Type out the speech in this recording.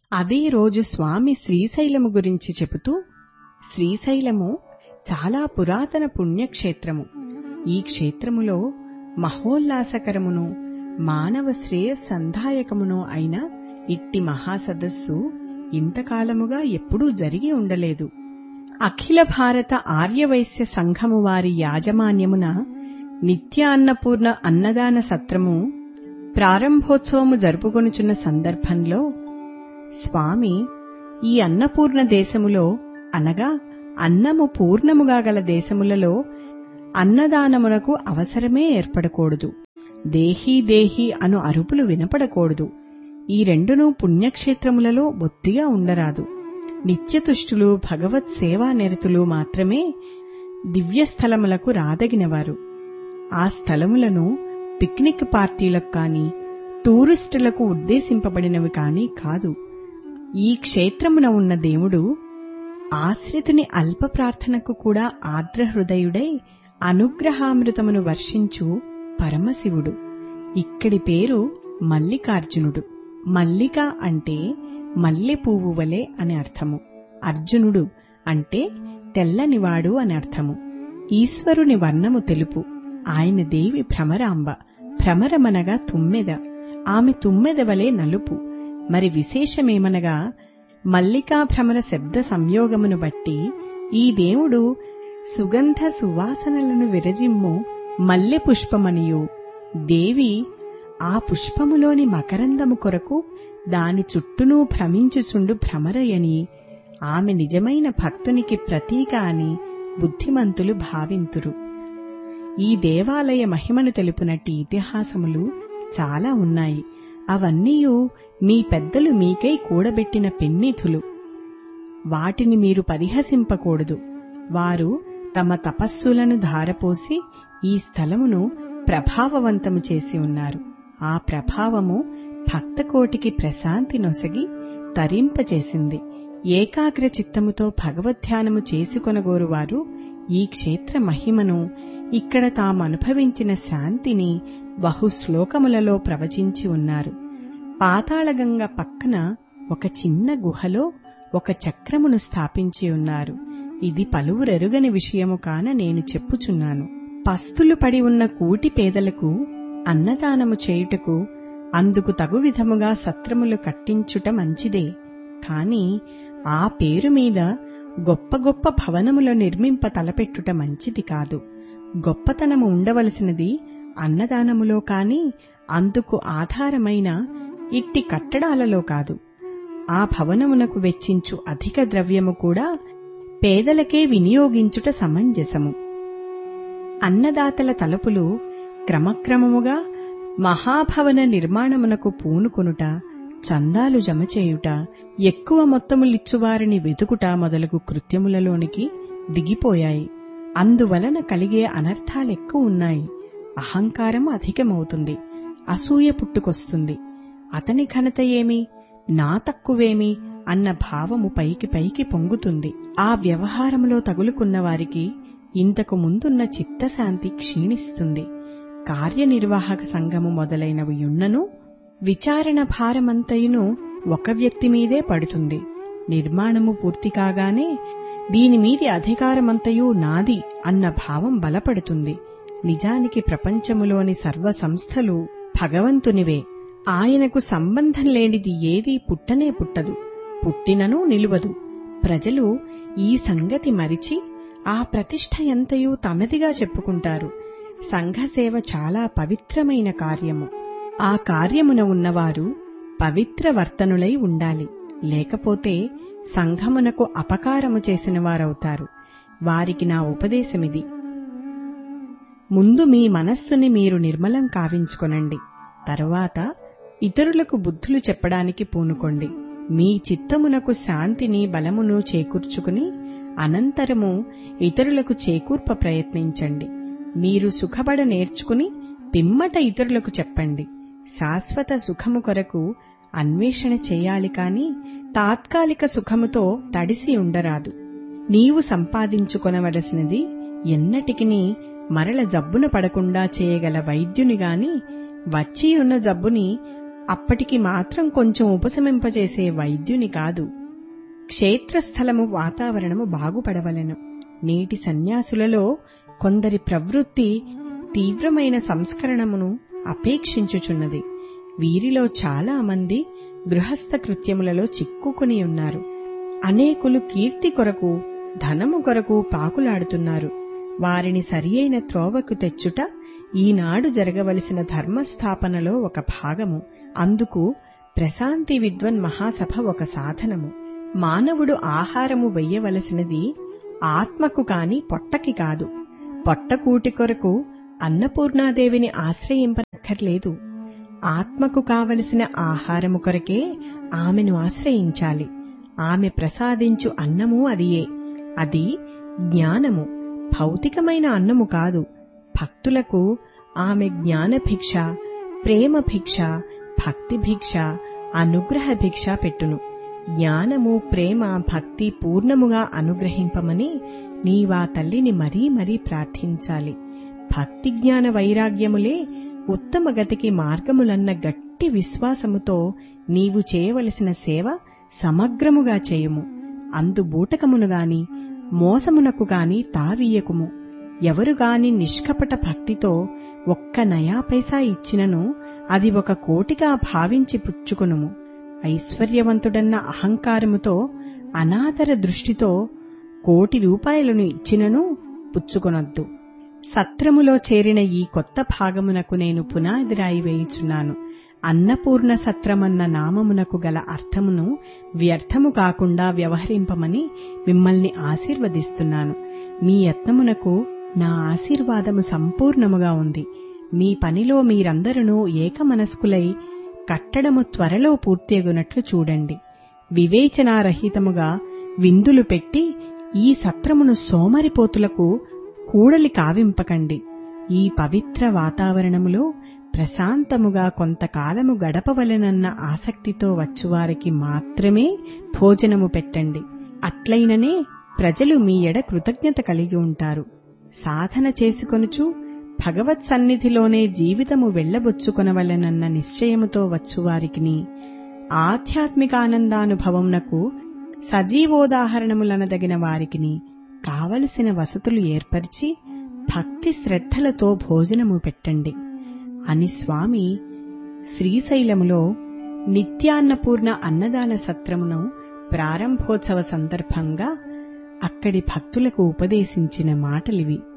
అదే రోజు స్వామి శ్రీశైలము గురించి చెబుతూ శ్రీశైలము చాలా పురాతన పుణ్యక్షేత్రము ఈ క్షేత్రములో మహోల్లాసకరమును మానవ శ్రేయస్సంధాయకమును అయిన ఇట్టి మహాసదస్సు ఇంతకాలముగా ఎప్పుడూ జరిగి ఉండలేదు అఖిల భారత ఆర్యవైశ్య సంఘము వారి యాజమాన్యమున నిత్యాన్నపూర్ణ అన్నదాన సత్రము ప్రారంభోత్సవము జరుపుకొనుచున్న సందర్భంలో స్వామి ఈ అన్నపూర్ణ దేశములో అనగా అన్నము పూర్ణముగా గల దేశములలో అన్నదానమునకు అవసరమే ఏర్పడకూడదు దేహీ దేహీ అను అరుపులు వినపడకూడదు ఈ రెండును పుణ్యక్షేత్రములలో బొత్తిగా ఉండరాదు నిత్యతుష్టులు భగవత్ సేవా నిరతులు మాత్రమే దివ్యస్థలములకు రాదగినవారు ఆ స్థలములను పిక్నిక్ పార్టీలకు కాని టూరిస్టులకు ఉద్దేశింపబడినవి కాని కాదు ఈ క్షేత్రమున ఉన్న దేవుడు ఆశ్రితుని అల్ప ప్రార్థనకు కూడా ఆర్ద్రహృదయుడై అనుగ్రహామృతమును వర్షించు పరమశివుడు ఇక్కడి పేరు మల్లికార్జునుడు మల్లిక అంటే మల్లె పువ్వు వలె అని అర్థము అర్జునుడు అంటే తెల్లనివాడు అని అర్థము ఈశ్వరుని వర్ణము తెలుపు ఆయన దేవి భ్రమరాంబ భ్రమరమనగా తుమ్మెద ఆమె తుమ్మెద వలె నలుపు మరి విశేషమేమనగా మల్లికా భ్రమర శబ్ద సంయోగమును బట్టి ఈ దేవుడు సుగంధ సువాసనలను విరజిమ్ము మల్లె పుష్పమనియు దేవి ఆ పుష్పములోని మకరందము కొరకు దాని చుట్టూనూ భ్రమించుచుండు భ్రమరయని ఆమె నిజమైన భక్తునికి ప్రతీక అని బుద్ధిమంతులు భావింతురు ఈ దేవాలయ మహిమను తెలుపునట్టి ఇతిహాసములు చాలా ఉన్నాయి అవన్నీయు మీ పెద్దలు మీకై కూడబెట్టిన పెన్నిధులు వాటిని మీరు పరిహసింపకూడదు వారు తమ తపస్సులను ధారపోసి ఈ స్థలమును ప్రభావవంతము చేసి ఉన్నారు ఆ ప్రభావము భక్తకోటికి ప్రశాంతి నొసగి తరింపచేసింది ఏకాగ్ర చిత్తముతో భగవద్ధ్యానము చేసుకొనగోరువారు ఈ క్షేత్ర మహిమను ఇక్కడ తాము అనుభవించిన శాంతిని బహు శ్లోకములలో ప్రవచించి ఉన్నారు పాతాళగంగ పక్కన ఒక చిన్న గుహలో ఒక చక్రమును స్థాపించి ఉన్నారు ఇది పలువురెరుగని విషయము కాన నేను చెప్పుచున్నాను పస్తులు పడి ఉన్న కూటి పేదలకు అన్నదానము చేయుటకు అందుకు తగు విధముగా సత్రములు కట్టించుట మంచిదే కాని ఆ పేరు మీద గొప్ప గొప్ప భవనములు నిర్మింప తలపెట్టుట మంచిది కాదు గొప్పతనము ఉండవలసినది అన్నదానములో కాని అందుకు ఆధారమైన ఇట్టి కట్టడాలలో కాదు ఆ భవనమునకు వెచ్చించు అధిక ద్రవ్యము కూడా పేదలకే వినియోగించుట సమంజసము అన్నదాతల తలుపులు క్రమక్రమముగా మహాభవన నిర్మాణమునకు పూనుకొనుట చందాలు జమచేయుట ఎక్కువ మొత్తములిచ్చువారిని వెతుకుట మొదలగు కృత్యములలోనికి దిగిపోయాయి అందువలన కలిగే అనర్థాలెక్కువ ఉన్నాయి అహంకారం అధికమవుతుంది అసూయ పుట్టుకొస్తుంది అతని ఘనత ఏమి నా తక్కువేమి అన్న భావము పైకి పైకి పొంగుతుంది ఆ వ్యవహారములో తగులుకున్న వారికి ఇంతకు ముందున్న చిత్తశాంతి క్షీణిస్తుంది కార్యనిర్వాహక సంఘము మొదలైనవి యున్నను విచారణ భారమంతయును ఒక వ్యక్తి మీదే పడుతుంది నిర్మాణము పూర్తి కాగానే దీనిమీది అధికారమంతయు నాది అన్న భావం బలపడుతుంది నిజానికి ప్రపంచములోని సర్వ సంస్థలు భగవంతునివే ఆయనకు సంబంధం లేనిది ఏదీ పుట్టనే పుట్టదు పుట్టినను నిలువదు ప్రజలు ఈ సంగతి మరిచి ఆ ప్రతిష్ఠ ఎంతయూ తమదిగా చెప్పుకుంటారు సంఘసేవ చాలా పవిత్రమైన కార్యము ఆ కార్యమున ఉన్నవారు పవిత్ర వర్తనులై ఉండాలి లేకపోతే సంఘమునకు అపకారము చేసిన వారవుతారు వారికి నా ఉపదేశమిది ముందు మీ మనస్సుని మీరు నిర్మలం కావించుకొనండి తరువాత ఇతరులకు బుద్ధులు చెప్పడానికి పూనుకోండి మీ చిత్తమునకు శాంతిని బలమును చేకూర్చుకుని అనంతరము ఇతరులకు చేకూర్ప ప్రయత్నించండి మీరు సుఖపడ నేర్చుకుని పిమ్మట ఇతరులకు చెప్పండి శాశ్వత సుఖము కొరకు అన్వేషణ చేయాలి కాని తాత్కాలిక సుఖముతో తడిసి ఉండరాదు నీవు సంపాదించుకొనవలసినది ఎన్నటికిని మరల జబ్బున పడకుండా చేయగల వైద్యుని గాని వచ్చియున్న జబ్బుని అప్పటికి మాత్రం కొంచెం ఉపశమింపజేసే వైద్యుని కాదు క్షేత్రస్థలము వాతావరణము బాగుపడవలెను నేటి సన్యాసులలో కొందరి ప్రవృత్తి తీవ్రమైన సంస్కరణమును అపేక్షించుచున్నది వీరిలో చాలా మంది గృహస్థ కృత్యములలో చిక్కుకుని ఉన్నారు అనేకులు కీర్తి కొరకు ధనము కొరకు పాకులాడుతున్నారు వారిని సరియైన త్రోవకు తెచ్చుట ఈనాడు జరగవలసిన ధర్మస్థాపనలో ఒక భాగము అందుకు ప్రశాంతి విద్వన్ మహాసభ ఒక సాధనము మానవుడు ఆహారము వెయ్యవలసినది ఆత్మకు కాని పొట్టకి కాదు పొట్టకూటి కొరకు అన్నపూర్ణాదేవిని ఆశ్రయింపనక్కర్లేదు ఆత్మకు కావలసిన ఆహారము కొరకే ఆమెను ఆశ్రయించాలి ఆమె ప్రసాదించు అన్నము అదియే అది జ్ఞానము భౌతికమైన అన్నము కాదు భక్తులకు ఆమె జ్ఞాన భిక్ష ప్రేమ భిక్ష భక్తి భిక్ష అనుగ్రహ భిక్ష పెట్టును జ్ఞానము ప్రేమ భక్తి పూర్ణముగా అనుగ్రహింపమని నీవా తల్లిని మరీ మరీ ప్రార్థించాలి భక్తి జ్ఞాన వైరాగ్యములే ఉత్తమ గతికి మార్గములన్న గట్టి విశ్వాసముతో నీవు చేయవలసిన సేవ సమగ్రముగా చేయుము అందు బూటకమును గాని మోసమునకు గాని తావీయకుము ఎవరుగాని నిష్కపట భక్తితో ఒక్క నయా పైసా ఇచ్చినను అది ఒక కోటిగా భావించి పుచ్చుకొనుము ఐశ్వర్యవంతుడన్న అహంకారముతో అనాదర దృష్టితో కోటి రూపాయలను ఇచ్చినను పుచ్చుకొనొద్దు సత్రములో చేరిన ఈ కొత్త భాగమునకు నేను పునాది రాయి వేయుచున్నాను అన్నపూర్ణ సత్రమన్న నామమునకు గల అర్థమును వ్యర్థము కాకుండా వ్యవహరింపమని మిమ్మల్ని ఆశీర్వదిస్తున్నాను మీ యత్నమునకు నా ఆశీర్వాదము సంపూర్ణముగా ఉంది మీ పనిలో మీరందరూ ఏకమనస్కులై కట్టడము త్వరలో పూర్తియగునట్లు చూడండి వివేచనారహితముగా విందులు పెట్టి ఈ సత్రమును సోమరిపోతులకు కూడలి కావింపకండి ఈ పవిత్ర వాతావరణములో ప్రశాంతముగా కొంతకాలము గడపవలెనన్న ఆసక్తితో వచ్చువారికి మాత్రమే భోజనము పెట్టండి అట్లయిననే ప్రజలు మీ ఎడ కృతజ్ఞత కలిగి ఉంటారు సాధన చేసుకొనుచు భగవత్ సన్నిధిలోనే జీవితము వెళ్లబొచ్చుకొనవలెనన్న నిశ్చయముతో వచ్చువారికిని ఆధ్యాత్మికానందానుభవంనకు సజీవోదాహరణములనదగిన వారికిని కావలసిన వసతులు ఏర్పరిచి భక్తి శ్రద్ధలతో భోజనము పెట్టండి అని స్వామి శ్రీశైలములో నిత్యాన్నపూర్ణ అన్నదాన సత్రమును ప్రారంభోత్సవ సందర్భంగా అక్కడి భక్తులకు ఉపదేశించిన మాటలివి